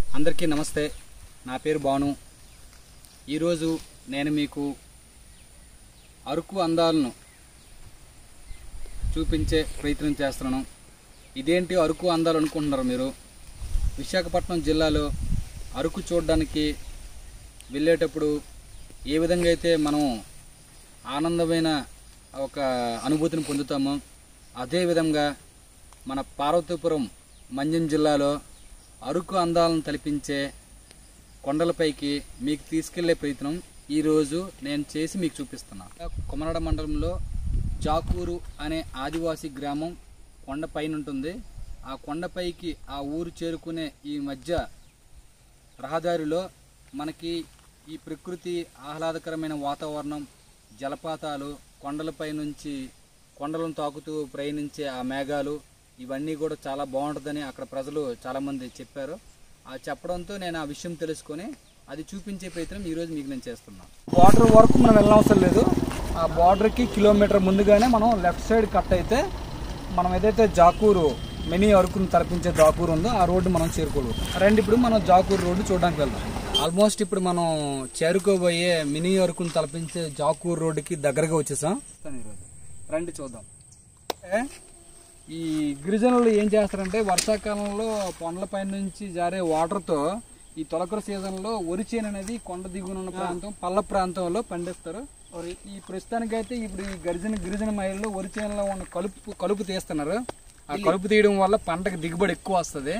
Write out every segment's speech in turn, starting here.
అందరికీ నమస్తే నా పేరు భాను ఈరోజు నేను మీకు అరకు అందాలను చూపించే ప్రయత్నం చేస్తున్నాను ఇదేంటి అరకు అందాలు అనుకుంటున్నారు మీరు విశాఖపట్నం జిల్లాలో అరకు చూడడానికి వెళ్ళేటప్పుడు ఏ విధంగా అయితే మనం ఆనందమైన ఒక అనుభూతిని పొందుతామో అదే విధంగా మన పార్వతీపురం మంజం జిల్లాలో అరకు అందాలను తలపించే కొండలపైకి మీకు తీసుకెళ్లే ప్రయత్నం ఈరోజు నేను చేసి మీకు చూపిస్తున్నా కొమరడ మండలంలో జాకూరు అనే ఆదివాసీ గ్రామం కొండపైన ఉంటుంది ఆ కొండపైకి ఆ ఊరు చేరుకునే ఈ మధ్య రహదారిలో మనకి ఈ ప్రకృతి ఆహ్లాదకరమైన వాతావరణం జలపాతాలు కొండలపై నుంచి కొండలను తాకుతూ ప్రయాణించే ఆ మేఘాలు ఇవన్నీ కూడా చాలా బాగుంటుందని అక్కడ ప్రజలు చాలామంది చెప్పారు ఆ చెప్పడంతో నేను ఆ విషయం తెలుసుకొని అది చూపించే ప్రయత్నం ఈరోజు మీకు నేను చేస్తున్నాను బార్డర్ వరకు మనం వెళ్ళనవసరం లేదు ఆ బార్డర్కి కిలోమీటర్ ముందుగానే మనం లెఫ్ట్ సైడ్ కట్ అయితే మనం ఏదైతే జాకూరు మినీ అరకును తలపించే జాకూరు ఉందో ఆ రోడ్డు మనం చేరుకోగలుగుతాం రండి ఇప్పుడు మనం జాకూరు రోడ్డు చూడడానికి వెళ్దాం ఆల్మోస్ట్ ఇప్పుడు మనం చేరుకోబోయే మినీ అరకును తలపించే జాకూర్ రోడ్డుకి దగ్గరగా వచ్చేసాం ఈరోజు రండి చూద్దాం ఏ? ఈ గిరిజనులు ఏం చేస్తారంటే వర్షాకాలంలో కొండలపై నుంచి జారే వాటర్తో ఈ తొలకర సీజన్లో వరి చేను అనేది కొండ దిగున ఉన్న ప్రాంతం పల్ల ప్రాంతంలో పండిస్తారు ఈ ప్రస్తుతానికైతే ఇప్పుడు ఈ గిరిజన గిరిజన మహిళలు వరి చేనులో ఉన్న కలుపు కలుపు తీస్తున్నారు ఆ కలుపు తీయడం వల్ల పంటకు దిగుబడి ఎక్కువ వస్తుంది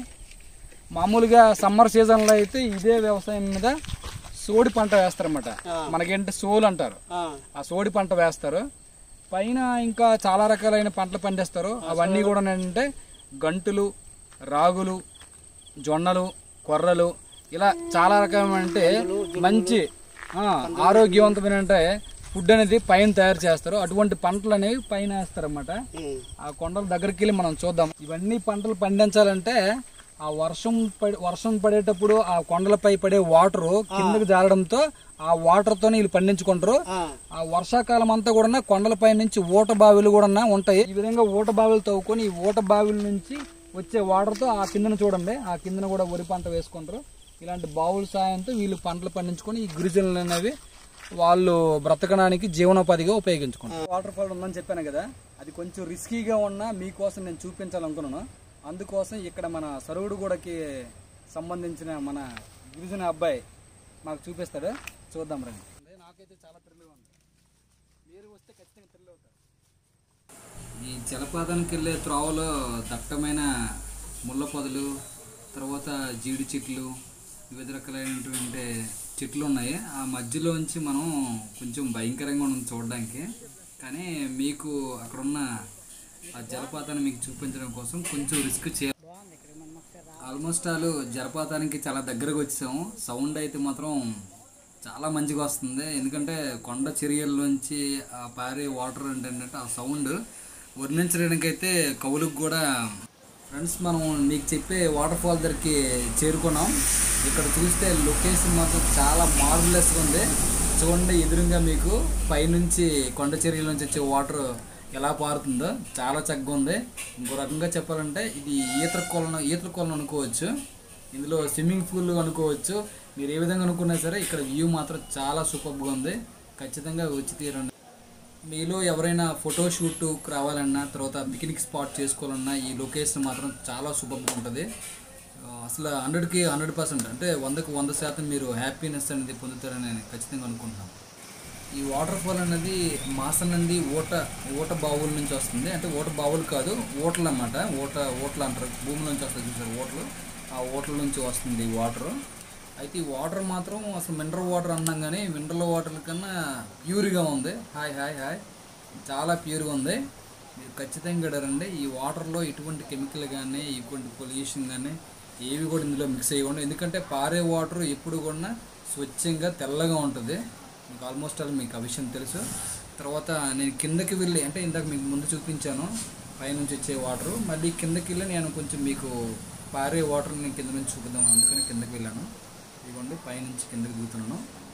మామూలుగా సమ్మర్ సీజన్లో అయితే ఇదే వ్యవసాయం మీద సోడి పంట వేస్తారన్నమాట మనకేంటి సోలు అంటారు ఆ సోడి పంట వేస్తారు పైన ఇంకా చాలా రకాలైన పంటలు పండిస్తారు అవన్నీ కూడా ఏంటంటే గంటులు రాగులు జొన్నలు కొర్రలు ఇలా చాలా రకమైన అంటే మంచి ఆ, ఆరోగ్యవంతమైన అంటే ఫుడ్ అనేది పైన తయారు చేస్తారు అటువంటి పంటలు అనేవి పైన వేస్తారన్నమాట ఆ కొండల దగ్గరికి వెళ్ళి మనం చూద్దాం ఇవన్నీ పంటలు పండించాలంటే ఆ వర్షం పడి వర్షం పడేటప్పుడు ఆ కొండలపై పడే వాటర్ కిందకి జారడంతో ఆ వాటర్ తోనే వీళ్ళు పండించుకుంటారు ఆ వర్షాకాలం అంతా కూడా కొండలపై నుంచి ఊట బావిలు కూడా ఉంటాయి ఈ విధంగా ఊట బావిలు తవ్వుకొని ఈ ఊట బావిల నుంచి వచ్చే వాటర్ తో ఆ కిందన చూడండి ఆ కిందన కూడా వరి పంట వేసుకుంటారు ఇలాంటి బావుల సాయంతో వీళ్ళు పంటలు పండించుకొని ఈ గిరిజనులు అనేవి వాళ్ళు బ్రతకడానికి జీవనోపాధిగా ఉపయోగించుకుంటారు వాటర్ ఫాల్ ఉందని చెప్పాను కదా అది కొంచెం రిస్కీగా ఉన్నా మీకోసం నేను చూపించాలనుకున్నాను అందుకోసం ఇక్కడ మన సరువుడుగూడకి సంబంధించిన మన గిరిజన అబ్బాయి మాకు చూపిస్తాడు చూద్దాం రండి నాకైతే చాలా థ్రిల్గా ఉంది మీరు వస్తే ఖచ్చితంగా థ్రిల్ అవుతారు ఈ జలపాతానికి వెళ్ళే త్రోవలో దట్టమైన ముళ్ళ పొదలు తర్వాత జీడి చెట్లు వివిధ రకాలైనటువంటి చెట్లు ఉన్నాయి ఆ మధ్యలోంచి మనం కొంచెం భయంకరంగా ఉంది చూడడానికి కానీ మీకు అక్కడున్న ఆ జలపాతాన్ని మీకు చూపించడం కోసం కొంచెం రిస్క్ చే ఆల్మోస్ట్ ఆల్ జలపాతానికి చాలా దగ్గరకు వచ్చాము సౌండ్ అయితే మాత్రం చాలా మంచిగా వస్తుంది ఎందుకంటే కొండ చర్యల్లోంచి ఆ పారే వాటర్ ఏంటంటే ఆ సౌండ్ వర్ణించడానికి అయితే కవులకు కూడా ఫ్రెండ్స్ మనం మీకు చెప్పే వాటర్ ఫాల్ దగ్గరికి చేరుకున్నాం ఇక్కడ చూస్తే లొకేషన్ మాత్రం చాలా మార్వలెస్గా ఉంది చూడండి ఎదురుగా మీకు పైనుంచి కొండ చర్యల నుంచి వచ్చే వాటర్ ఎలా పారుతుందో చాలా చక్కగా ఉంది ఇంకో రకంగా చెప్పాలంటే ఇది ఈత కొలను ఈత కొలను అనుకోవచ్చు ఇందులో స్విమ్మింగ్ పూల్ అనుకోవచ్చు మీరు ఏ విధంగా అనుకున్నా సరే ఇక్కడ వ్యూ మాత్రం చాలా సూపర్గా ఉంది ఖచ్చితంగా వచ్చి తీరండి మీలో ఎవరైనా ఫోటో షూట్ రావాలన్నా తర్వాత పిక్నిక్ స్పాట్ చేసుకోవాలన్నా ఈ లొకేషన్ మాత్రం చాలా సూపర్గా ఉంటుంది ఆ, అసలు హండ్రెడ్కి హండ్రెడ్ పర్సెంట్ అంటే వందకు వంద శాతం మీరు హ్యాపీనెస్ అనేది పొందుతారని నేను ఖచ్చితంగా అనుకుంటున్నాను ఈ వాటర్ ఫాల్ అనేది మాసం నుండి ఓట ఓట బావుల నుంచి వస్తుంది అంటే ఓట బావులు కాదు ఓటలు అన్నమాట ఓట ఓట్లు అంటారు భూమి నుంచి వస్తుంది చూసారు ఓట్లు ఆ ఓట్ల నుంచి వస్తుంది ఈ వాటర్ అయితే ఈ వాటర్ మాత్రం అసలు మినరల్ వాటర్ అన్నాం కానీ మినరల్ వాటర్ కన్నా ప్యూర్గా ఉంది హాయ్ హాయ్ హాయ్ చాలా ప్యూర్గా ఉంది మీరు ఖచ్చితంగా రండి ఈ వాటర్లో ఎటువంటి కెమికల్ కానీ ఎటువంటి పొల్యూషన్ కానీ ఏవి కూడా ఇందులో మిక్స్ అయ్యకుండా ఎందుకంటే పారే వాటర్ ఎప్పుడు కూడా స్వచ్ఛంగా తెల్లగా ఉంటుంది మీకు ఆల్మోస్ట్ ఆల్ మీకు ఆ విషయం తెలుసు తర్వాత నేను కిందకి వెళ్ళి అంటే ఇందాక మీకు ముందు చూపించాను పైనుంచి వచ్చే వాటర్ మళ్ళీ కిందకి వెళ్ళి నేను కొంచెం మీకు పారే వాటర్ నేను కింద నుంచి చూపిద్దాం అందుకని కిందకి వెళ్ళాను ఇదిగోండి పైనుంచి కిందకి దిగుతున్నాను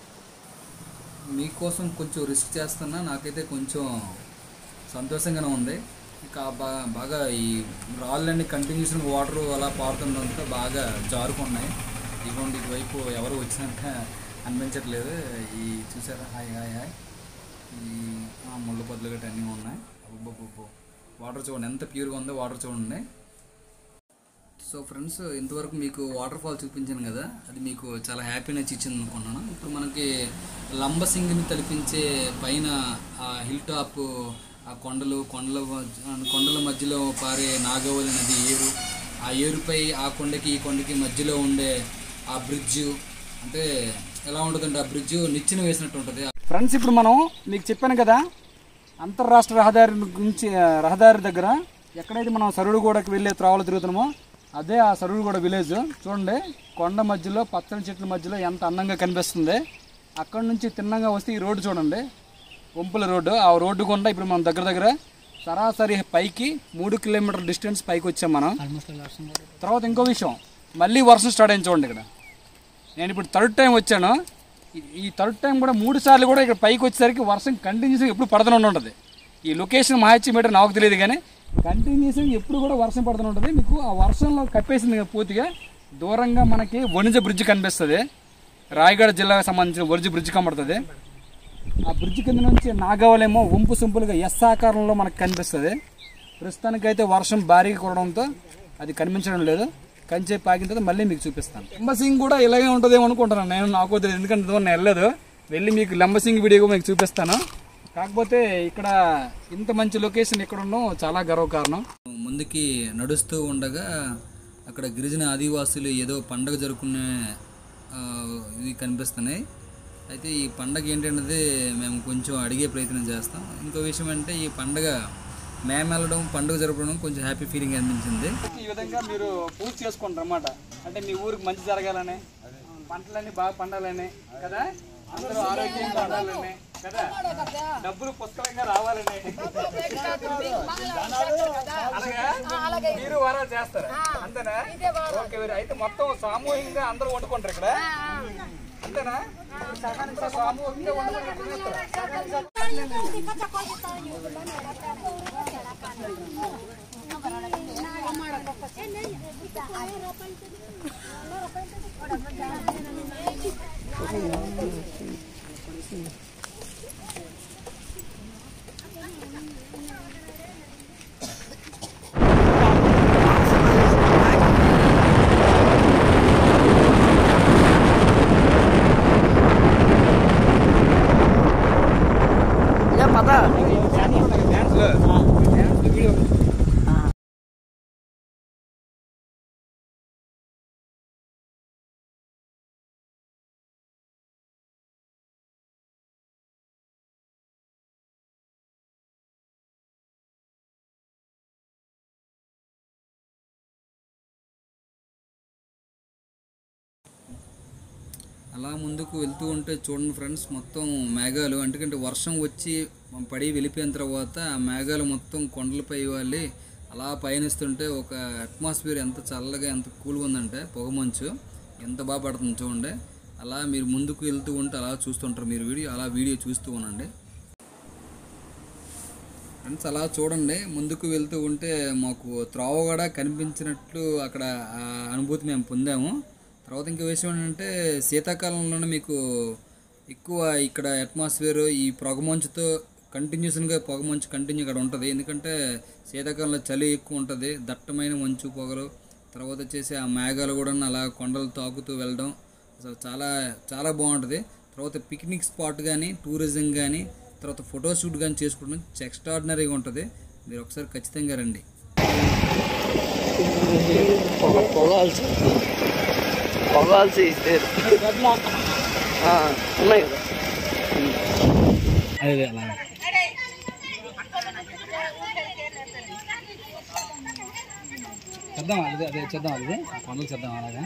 మీకోసం కొంచెం రిస్క్ చేస్తున్నా నాకైతే కొంచెం సంతోషంగానే ఉంది ఇక బా బాగా ఈ రాళ్ళన్నీ కంటిన్యూస్గా వాటర్ అలా పారుతుండడంతో బాగా జారుకున్నాయి ఇదిగోండి ఇటువైపు ఎవరు వచ్చినాక అనిపించట్లేదు ఈ చూసారా హాయ్ హాయ్ హాయ్ ఈ ఆ, ముళ్ళ పొదలు గట్రా అన్నీ ఉన్నాయి అబ్బబ్బబ్బో వాటర్ చూడండి ఎంత ప్యూర్గా ఉందో వాటర్ చూడండి సో ఫ్రెండ్స్ ఇంతవరకు మీకు వాటర్ ఫాల్ చూపించాను కదా అది మీకు చాలా హ్యాపీనెస్ ఇచ్చింది అనుకున్నాను ఇప్పుడు మనకి లంబసింగిని తలిపించే పైన ఆ హిల్ టాప్ ఆ కొండలు కొండల మధ్య- కొండల మధ్యలో పారే నాగవల్లి నది ఏరు ఆ ఏరుపై ఆ కొండకి ఈ కొండకి మధ్యలో ఉండే ఆ బ్రిడ్జ్ అంటే ఎలా ఉంటుందంటే ఆ బ్రిడ్జ్ నిచ్చెన వేసినట్టు ఉంటుంది ఫ్రెండ్స్ ఇప్పుడు మనం మీకు చెప్పాను కదా అంతర్రాష్ట్ర రహదారి గురించి ఆ, రహదారి దగ్గర ఎక్కడైతే మనం సరుడుగూడకి వెళ్ళే త్రోవలు తిరుగుతున్నామో అదే ఆ సరుడుగూడ విలేజ్ చూడండి కొండ మధ్యలో పచ్చని చెట్ల మధ్యలో ఎంత అందంగా కనిపిస్తుంది అక్కడ నుంచి తిన్నగా వస్తే ఈ రోడ్డు చూడండి వంపుల రోడ్డు ఆ రోడ్డు గుండా ఇప్పుడు మనం దగ్గర దగ్గర సరాసరి పైకి మూడు కిలోమీటర్ డిస్టెన్స్ పైకి వచ్చాం మనం తర్వాత ఇంకో విషయం మళ్ళీ వర్షం స్టార్ట్ అయింది చూడండి ఇక్కడ నేను ఇప్పుడు థర్డ్ టైం వచ్చాను ఈ- ఈ థర్డ్ టైం కూడా మూడు సార్లు కూడా ఇక్కడ పైకి వచ్చేసరికి వర్షం కంటిన్యూస్గా ఎప్పుడు పడుతూనే ఉంటుంది ఈ లొకేషన్ మహాచి మీటర్ నాకు తెలియదు కానీ కంటిన్యూస్గా ఎప్పుడు కూడా వర్షం పడుతూనే ఉంటుంది మీకు ఆ వర్షంలో కప్పేసింది కదా పూర్తిగా దూరంగా మనకి వణిజ బ్రిడ్జ్ కనిపిస్తుంది రాయగఢ జిల్లాకు సంబంధించిన వరిజ బ్రిడ్జ్ కనబడుతుంది ఆ బ్రిడ్జ్ కింద నుంచి నాగవలేమో వంపు సింపుల్గా ఎస్ ఆకారంలో మనకు కనిపిస్తుంది ప్రస్తుతానికైతే వర్షం భారీగా కురడంతో అది కనిపించడం లేదు కంచె పాకిన తర్వాత మళ్ళీ మీకు చూపిస్తాను లంబసింగ్ కూడా ఇలాగే ఉంటుందేమో అనుకుంటున్నాను నేను నాకు తెలియదు ఎందుకంటే ఇంతవరకు నేను వెళ్ళలేదు వెళ్ళి మీకు లంబసింగ్ వీడియో మీకు చూపిస్తాను కాకపోతే ఇక్కడ ఇంత మంచి లొకేషన్ ఇక్కడ ఉండడం చాలా గర్వకారణం ముందుకి నడుస్తూ ఉండగా అక్కడ గిరిజన ఆదివాసులు ఏదో పండగ జరుపుకునే ఆ, ఇవి కనిపిస్తున్నాయి అయితే ఈ పండగ ఏంటనేది మేము కొంచెం అడిగే ప్రయత్నం చేస్తాం ఇంకో విషయం అంటే ఈ పండగ మేము వెళ్ళడం పండుగ జరపడం కొంచెం హ్యాపీ ఫీలింగ్ అనిపించింది ఈ విధంగా మీరు పూజ చేసుకుంటారు అన్నమాట అంటే మీ ఊరికి మంచి జరగాలని పంటలన్నీ బాగా పండాలని కదా అందరూ ఆరోగ్యంగా ఉండాలని కదా డబ్బులు పుష్కలంగా రావాలని అలాగా మీరు వారాలు చేస్తారు అంతేనా ఓకే వెరీ అయితే మొత్తం సామూహికంగా అందరూ వండుకుంటారు ఇక్కడ అంతేనా అంతా సామూహికంగా వండుకుంటారు అలా ముందుకు వెళ్తూ ఉంటే చూడండి ఫ్రెండ్స్ మొత్తం మేఘాలు ఎందుకంటే వర్షం వచ్చి పడి వెళ్ళిపోయిన తర్వాత ఆ మేఘాలు మొత్తం కొండలపై వాళ్ళి అలా పయనిస్తుంటే ఒక అట్మాస్ఫియర్ ఎంత చల్లగా ఎంత కూల్గా ఉందంటే పొగమంచు ఎంత బాగా పడుతుంది చూడండి అలా మీరు ముందుకు వెళ్తూ ఉంటే అలా చూస్తుంటారు మీరు వీడియో అలా వీడియో చూస్తూ ఉండండి ఫ్రెండ్స్ అలా చూడండి ముందుకు వెళ్తూ ఉంటే మాకు త్రోవ కూడా కనిపించినట్లు అక్కడ ఆ అనుభూతి మేము పొందాము తర్వాత ఇంకో విషయం ఏంటంటే శీతాకాలంలోనే మీకు ఎక్కువ ఇక్కడ అట్మాస్ఫియర్ ఈ పొగమంచుతో కంటిన్యూస్గా పొగమంచు కంటిన్యూ ఇక్కడ ఉంటుంది ఎందుకంటే శీతాకాలంలో చలి ఎక్కువ ఉంటుంది దట్టమైన మంచు పొగలు తర్వాత వచ్చేసి ఆ మేఘాలు కూడా అలా కొండలు తాకుతూ వెళ్ళడం అసలు చాలా చాలా బాగుంటుంది తర్వాత పిక్నిక్ స్పాట్ కానీ టూరిజం కానీ తర్వాత ఫోటోషూట్ కానీ చేసుకోవడం ఎక్స్ట్రాడినరీగా ఉంటుంది మీరు ఒకసారి ఖచ్చితంగా రండి పొగాల్సి పొగాల్సి ఇస్తారు ఆ, ఉన్నాయి కదా అదే అలా చేద్దాం అదే అదే చేద్దాం అదే ఆ కొండలు చేద్దాం అలాగా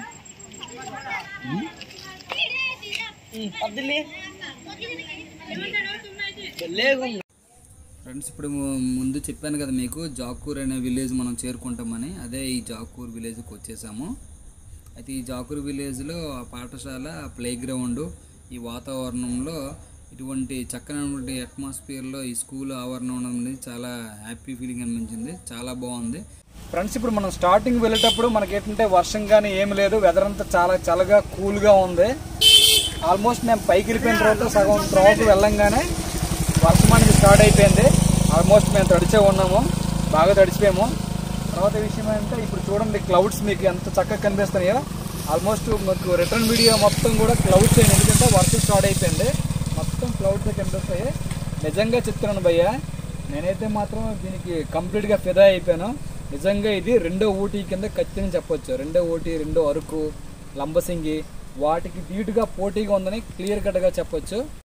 ఫ్రెండ్స్ ఇప్పుడు ము- ముందు చెప్పాను కదా మీకు జాకూర్ అనే విలేజ్ మనం చేరుకుంటామని అదే ఈ జాకూర్ విలేజ్కి వచ్చేసాము అయితే ఈ జాకూర్ విలేజ్లో ఆ పాఠశాల ప్లే గ్రౌండ్ ఈ వాతావరణంలో ఇటువంటి చక్కనటువంటి అట్మాస్ఫియర్లో ఈ స్కూల్ ఆవరణం ఉండడం అనేది చాలా హ్యాపీ ఫీలింగ్ అనిపించింది చాలా బాగుంది ఫ్రెండ్స్ ఇప్పుడు మనం స్టార్టింగ్ వెళ్ళేటప్పుడు మనకి ఏంటంటే వర్షం కానీ ఏమి లేదు వెదర్ అంతా చాలా చల్లగా కూల్గా ఉంది ఆల్మోస్ట్ నేను పైకి వెళ్ళిపోయిన తర్వాత సగం త్రోవకు వెళ్ళంగానే వర్షం అనేది స్టార్ట్ అయిపోయింది ఆల్మోస్ట్ మేము తడిచే ఉన్నాము బాగా తడిచిపోయాము తర్వాత విషయం ఏంటంటే ఇప్పుడు చూడండి క్లౌడ్స్ మీకు ఎంత చక్కగా కనిపిస్తున్నాయో ఆల్మోస్ట్ మీకు రిటర్న్ వీడియో మొత్తం కూడా క్లౌడ్స్ అయింది ఎందుకంటే వర్షం స్టార్ట్ అయిపోయింది మొత్తం క్లౌడ్స్ కనిపిస్తాయి నిజంగా చెప్తున్నాను భయ్య నేనైతే మాత్రం దీనికి కంప్లీట్గా ఫిదా అయిపోయాను నిజంగా ఇది రెండో ఊటీ కింద ఖచ్చితంగా చెప్పొచ్చు రెండో ఊటీ రెండో అరకు లంబసింగి వాటికి ధీటుగా పోటీగా ఉందని క్లియర్ కట్గా చెప్పొచ్చు